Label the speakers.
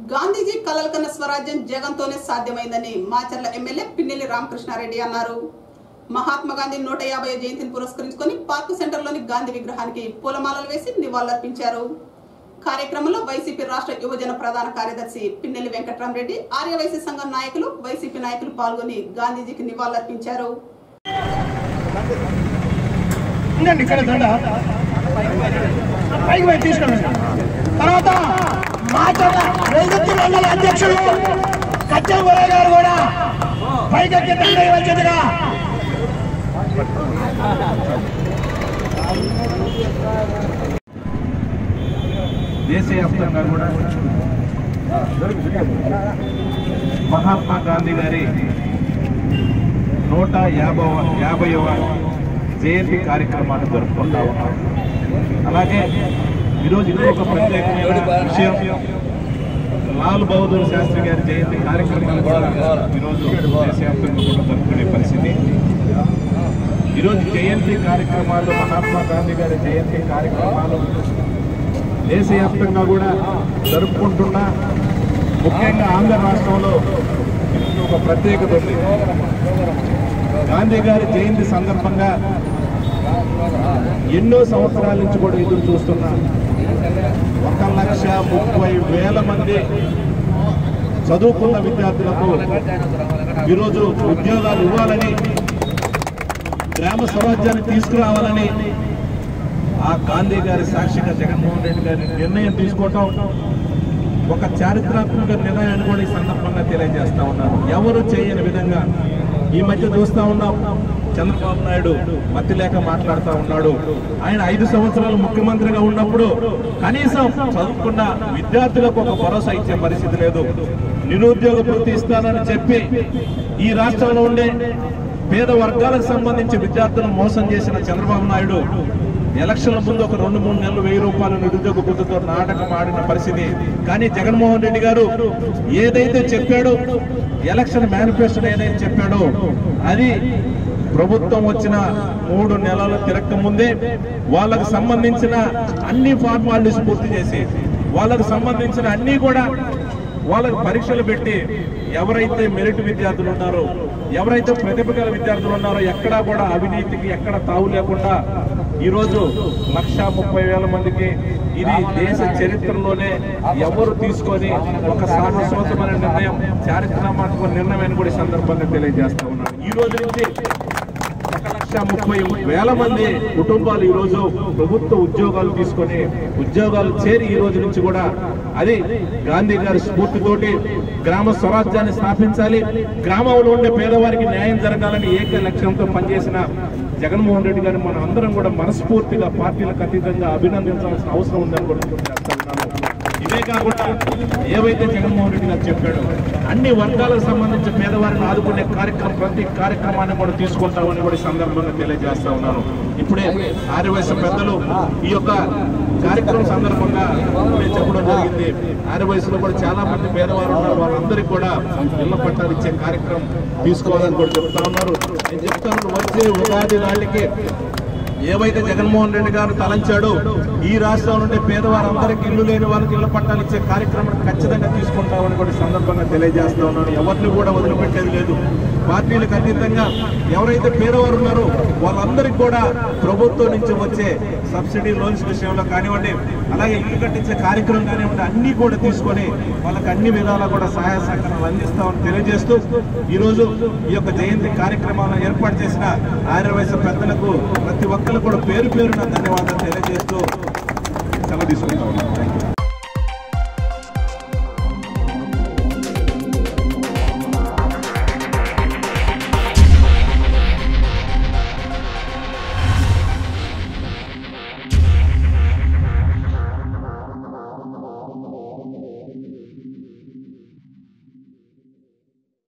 Speaker 1: గాంధీజీ కలలు కన్న స్వరాజ్యం జగన్తోనే సాధ్యమైందని మాచర్ల ఎమ్మెల్యే పిన్నెల్లి రామకృష్ణారెడ్డి అన్నారు మహాత్మా గాంధీ నూట యాభై జయంతిని పురస్కరించుకొని పార్కు సెంటర్లోని గాంధీ విగ్రహానికి పూలమాలలు వేసి నివాళులర్పించారు కార్యక్రమంలో వైసీపీ రాష్ట్ర యువజన ప్రధాన కార్యదర్శి పిన్నెల్లి వెంకట్రామరెడ్డి ఆర్యవైసీ సంఘం నాయకులు వైసీపీ నాయకులు పాల్గొని గాంధీజీకి నివాళులర్పించారు
Speaker 2: ఉండండి ఇక్కడ దండ పైకి పోయి తీసుకెళ్ళండి తర్వాత మాచర్ల రైతు మండల అధ్యక్షులు సత్యం గొర్రె గారు కూడా పైకెక్కి దండ ఇవ్వచ్చుగా
Speaker 3: దేశవ్యాప్తంగా కూడా మహాత్మా గాంధీ గారి నూట యాభవ యాభైవ జయంతి కార్యక్రమాన్ని జరుపుకుంటా ఉన్నాం అలాగే ఈరోజు ఇంకొక ప్రత్యేకమైన విషయం లాల్ బహదూర్ శాస్త్రి గారి జయంతి కార్యక్రమాన్ని కూడా ఈరోజు దేశవ్యాప్తంగా కూడా జరుపుకునే పరిస్థితి ఈరోజు జయంతి కార్యక్రమాలు మహాత్మా గాంధీ గారి జయంతి కార్యక్రమాలు దేశవ్యాప్తంగా కూడా జరుపుకుంటున్న ముఖ్యంగా ఆంధ్ర రాష్ట్రంలో దీనికి ఒక ప్రత్యేకత ఉంది గాంధీ గారి జయంతి సందర్భంగా ఎన్నో సంవత్సరాల నుంచి కూడా ఎదురు చూస్తున్న ఒక లక్ష ముప్పై వేల మంది చదువుకున్న విద్యార్థులకు ఈరోజు ఉద్యోగాలు ఇవ్వాలని గ్రామ స్వరాజ్యాన్ని తీసుకురావాలని ఆ గాంధీ గారి సాక్షిగా జగన్మోహన్ రెడ్డి గారి నిర్ణయం తీసుకోవటం ఒక చారిత్రాత్మక నిర్ణయాన్ని కూడా ఈ సందర్భంగా తెలియజేస్తా ఉన్నారు ఎవరు చేయని విధంగా ఈ మధ్య చూస్తా ఉన్నాం చంద్రబాబు నాయుడు మతి లేక మాట్లాడుతూ ఉన్నాడు ఆయన ఐదు సంవత్సరాలు ముఖ్యమంత్రిగా ఉన్నప్పుడు కనీసం చదువుకున్న విద్యార్థులకు ఒక భరోసా ఇచ్చే పరిస్థితి లేదు నిరుద్యోగ వృత్తి ఇస్తానని చెప్పి ఈ రాష్ట్రంలో ఉండే పేద వర్గాలకు సంబంధించి విద్యార్థులను మోసం చేసిన చంద్రబాబు నాయుడు ఎలక్షన్ల ముందు ఒక రెండు మూడు నెలలు వెయ్యి రూపాయల నిరుద్యోగ వృత్తితో నాటకం ఆడిన పరిస్థితి కానీ జగన్మోహన్ రెడ్డి గారు ఏదైతే చెప్పాడో ఎలక్షన్ మేనిఫెస్టో ఏదైతే చెప్పాడో అది ప్రభుత్వం వచ్చిన మూడు నెలల తిరక్క ముందే వాళ్ళకు సంబంధించిన అన్ని ఫార్మాలిటీస్ పూర్తి చేసి వాళ్ళకు సంబంధించిన అన్ని కూడా వాళ్ళకు పరీక్షలు పెట్టి ఎవరైతే మెరిట్ విద్యార్థులు ఉన్నారో ఎవరైతే ప్రతిభ గల విద్యార్థులు ఉన్నారో ఎక్కడా కూడా అవినీతికి ఎక్కడ తావు లేకుండా ఈరోజు లక్ష ముప్పై వేల మందికి ఇది దేశ చరిత్రలోనే ఎవరు తీసుకొని ఒక సాహసోతమైన నిర్ణయం చారిత్రాత్మక నిర్ణయం అని కూడా ఈ సందర్భంగా తెలియజేస్తా ఉన్నాను ఈ రోజు నుంచి ఒక లక్ష ముప్పై వేల మంది కుటుంబాలు ఈ రోజు ప్రభుత్వ ఉద్యోగాలు తీసుకొని ఉద్యోగాలు చేరి ఈ రోజు నుంచి కూడా అది గాంధీ గారి స్ఫూర్తితోటి గ్రామ స్వరాజ్యాన్ని స్థాపించాలి గ్రామంలో ఉండే పేదవారికి న్యాయం జరగాలని ఏక లక్ష్యంతో పనిచేసిన జగన్మోహన్ రెడ్డి గారిని మనం అందరం కూడా మనస్ఫూర్తిగా పార్టీలకు అతీతంగా అభినందించాల్సిన అవసరం ఉందని కూడా గుర్తు చేస్తా ఉన్నాను ఇదే కాకుండా ఏవైతే జగన్మోహన్ రెడ్డి గారు చెప్పాడో అన్ని వర్గాలకు సంబంధించి పేదవారిని ఆదుకునే కార్యక్రమం ప్రతి కార్యక్రమాన్ని కూడా తీసుకుంటామని కూడా ఈ సందర్భంగా తెలియజేస్తా ఉన్నాను ఇప్పుడే ఆర్యవయసు పెద్దలు ఈ యొక్క కార్యక్రమం సందర్భంగా నేను చెప్పడం జరిగింది ఆర్యవయసులో కూడా చాలా మంది పేదవారు ఉన్నారు వాళ్ళందరికీ కూడా ఇళ్ల పట్టాలు ఇచ్చే కార్యక్రమం తీసుకోవాలని కూడా చెప్తా ఉన్నారు నేను చెప్తాను వచ్చే ఉగాది నాళ్ళకి ఏవైతే జగన్మోహన్ రెడ్డి గారు తలంచాడో ఈ రాష్ట్రం నుండి పేదవారందరికీ ఇల్లు లేని వాళ్ళకి ఇళ్ల పట్టాలు ఇచ్చే కార్యక్రమం ఖచ్చితంగా తీసుకుంటామని కూడా ఈ సందర్భంగా తెలియజేస్తా ఉన్నాను ఎవరిని కూడా వదిలిపెట్టేది లేదు పార్టీలకు అతీతంగా ఎవరైతే పేదవారు ఉన్నారో వాళ్ళందరికీ కూడా ప్రభుత్వం నుంచి వచ్చే సబ్సిడీ లోన్స్ విషయంలో కానివ్వండి అలాగే ఇల్లు కట్టించే కార్యక్రమం కానివ్వండి అన్ని కూడా తీసుకొని వాళ్ళకి అన్ని విధాలా కూడా సహాయ సహకారాలు అందిస్తామని తెలియజేస్తూ ఈరోజు ఈ యొక్క జయంతి కార్యక్రమాలను ఏర్పాటు చేసిన ఆర్యవయసు పెద్దలకు ప్రతి ఒక్కరు కూడా పేరు పేరున ధన్యవాదాలు తెలియజేస్తూ సెలవు తీసుకుంటా ఉన్నాను